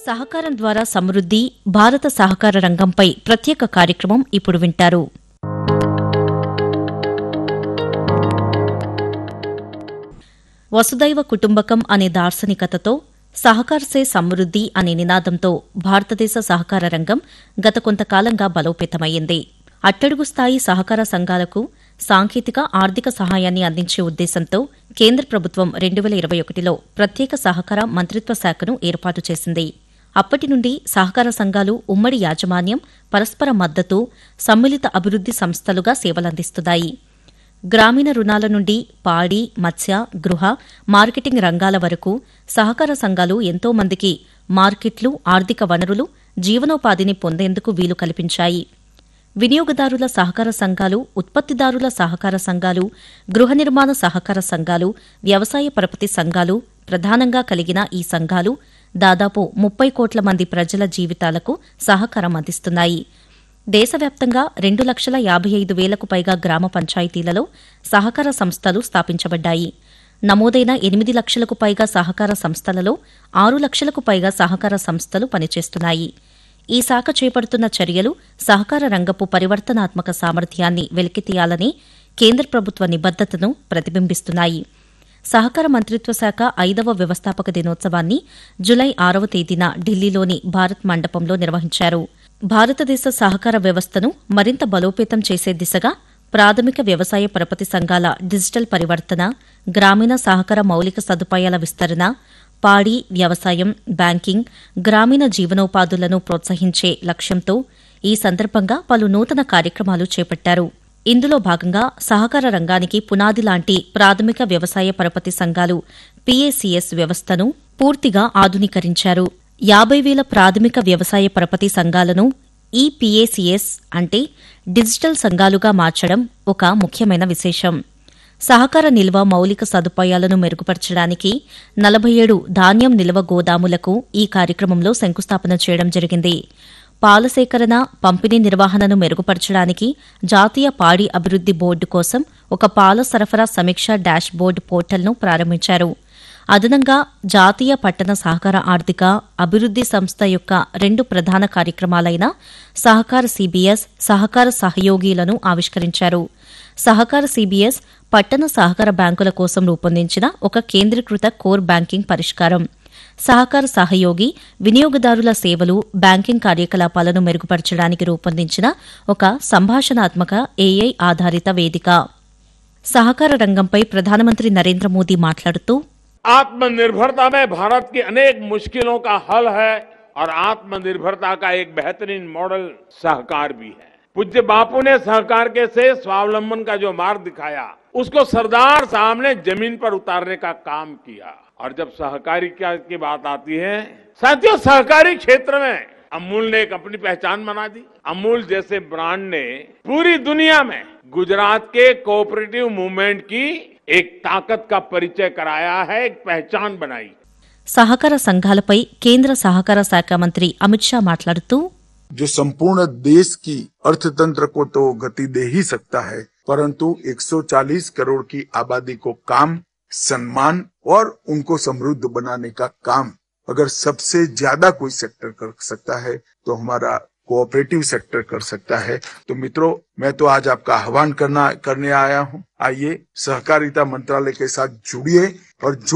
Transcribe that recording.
సహకారం ద్వారా సమృద్ధి భారత సహకార రంగంపై ప్రత్యేక కార్యక్రమం ఇప్పుడు వింటారు వసుదైవ కుటుంబకం అనే దార్శనికతతో సహకారసే సమృద్ధి అనే నినాదంతో భారతదేశ సహకార రంగం గత కొంతకాలంగా బలోపేతమైంది అట్టడుగు స్థాయి సహకార సంఘాలకు సాంకేతిక ఆర్థిక సహాయాన్ని అందించే ఉద్దేశంతో కేంద్ర ప్రభుత్వం రెండు వేల ఇరవై ఒకటిలో ప్రత్యేక సహకార మంత్రిత్వ శాఖను ఏర్పాటు చేసింది అప్పటి నుండి సహకార సంఘాలు ఉమ్మడి యాజమాన్యం పరస్పర మద్దతు సమ్మిళిత అభివృద్ది సంస్థలుగా సేవలందిస్తున్నాయి గ్రామీణ రుణాల నుండి పాడి మత్స్య గృహ మార్కెటింగ్ రంగాల వరకు సహకార సంఘాలు ఎంతో మందికి మార్కెట్లు ఆర్థిక వనరులు జీవనోపాధిని పొందేందుకు వీలు కల్పించాయి వినియోగదారుల సహకార సంఘాలు ఉత్పత్తిదారుల సహకార సంఘాలు గృహ నిర్మాణ సహకార సంఘాలు వ్యవసాయ పరపతి సంఘాలు ప్రధానంగా కలిగిన ఈ సంఘాలు దాదాపు ముప్పై కోట్ల మంది ప్రజల జీవితాలకు సహకారం అందిస్తున్నాయి దేశవ్యాప్తంగా రెండు లక్షల యాభై ఐదు వేలకు పైగా గ్రామ పంచాయతీలలో సహకార సంస్థలు స్థాపించబడ్డాయి నమోదైన ఎనిమిది లక్షలకు పైగా సహకార సంస్థలలో ఆరు లక్షలకు పైగా సహకార సంస్థలు పనిచేస్తున్నాయి ఈ శాఖ చేపడుతున్న చర్యలు సహకార రంగపు పరివర్తనాత్మక సామర్థ్యాన్ని వెలికితీయాలని కేంద్ర ప్రభుత్వ నిబద్దతను ప్రతిబింబిస్తున్నాయి సహకార మంత్రిత్వ శాఖ ఐదవ వ్యవస్థాపక దినోత్సవాన్ని జులై ఆరవ తేదీన ఢిల్లీలోని భారత్ మండపంలో నిర్వహించారు భారతదేశ సహకార వ్యవస్థను మరింత బలోపేతం చేసే దిశగా ప్రాథమిక వ్యవసాయ పరపతి సంఘాల డిజిటల్ పరివర్తన గ్రామీణ సహకార మౌలిక సదుపాయాల విస్తరణ పాడి వ్యవసాయం బ్యాంకింగ్ గ్రామీణ జీవనోపాధులను ప్రోత్సహించే లక్ష్యంతో ఈ సందర్భంగా పలు నూతన కార్యక్రమాలు చేపట్టారు ఇందులో భాగంగా సహకార రంగానికి పునాది లాంటి ప్రాథమిక వ్యవసాయ పరపతి సంఘాలు పీఏసీఎస్ వ్యవస్థను పూర్తిగా ఆధునీకరించారు యాబై వేల ప్రాథమిక వ్యవసాయ పరపతి సంఘాలను ఈపీఏసీఎస్ అంటే డిజిటల్ సంఘాలుగా మార్చడం ఒక ముఖ్యమైన విశేషం సహకార నిల్వ మౌలిక సదుపాయాలను మెరుగుపరచడానికి నలభై ఏడు ధాన్యం నిల్వ గోదాములకు ఈ కార్యక్రమంలో శంకుస్థాపన చేయడం జరిగింది పాల సేకరణ పంపిణీ నిర్వహణను మెరుగుపరచడానికి జాతీయ పాడి అభివృద్ది బోర్డు కోసం ఒక పాల సరఫరా సమీక్ష డాష్ బోర్డు పోర్టల్ను ప్రారంభించారు అదనంగా జాతీయ పట్టణ సహకార ఆర్థిక అభివృద్ది సంస్థ యొక్క రెండు ప్రధాన కార్యక్రమాలైన సహకార సీబీఎస్ సహకార సహయోగిలను ఆవిష్కరించారు సహకార సీబీఎస్ పట్టణ సహకార బ్యాంకుల కోసం రూపొందించిన ఒక కేంద్రీకృత కోర్ బ్యాంకింగ్ పరిష్కారం సహకార సహయోగి వినియోగదారుల సేవలు బ్యాంకింగ్ కార్యకలాపాలను మెరుగుపరచడానికి రూపొందించిన ఒక సంభాషణాత్మక ఏఐ ఆధారిత వేదిక సహకార రంగంపై ప్రధానమంత్రి నరేంద్ర మోదీ మాట్లాడుతూ आत्मनिर्भरता में भारत की अनेक मुश्किलों का हल है और आत्मनिर्भरता का एक बेहतरीन मॉडल सहकार भी है पूज्य बापू ने सहकार के से स्वावलंबन का जो मार्ग दिखाया उसको सरदार साहब ने जमीन पर उतारने का काम किया और जब सहकारी की बात आती है साथियों सहकारी क्षेत्र में अमूल ने एक अपनी पहचान बना दी अमूल जैसे ब्रांड ने पूरी दुनिया में गुजरात के कोऑपरेटिव मूवमेंट की एक ताकत का परिचय कराया है एक पहचान बनाई సహకార సంఘాలపై కేంద్ర సహకార శాఖ మంత్రి అమిత్ షా మాట్లాడుతూ जो संपूर्ण देश की अर्थतंत्र को तो गति दे ही सकता है परंतु 140 करोड़ की आबादी को काम सम्मान और उनको समृद्ध बनाने का काम अगर सबसे ज्यादा कोई सेक्टर कर सकता है तो हमारा कोऑपरेटिव सेक्टर कर सकता है तो मित्रों मैं तो आज आपका आह्वान करना करने आया हूं आइए सहकारिता मंत्रालय के साथ जुड़िए और जुड़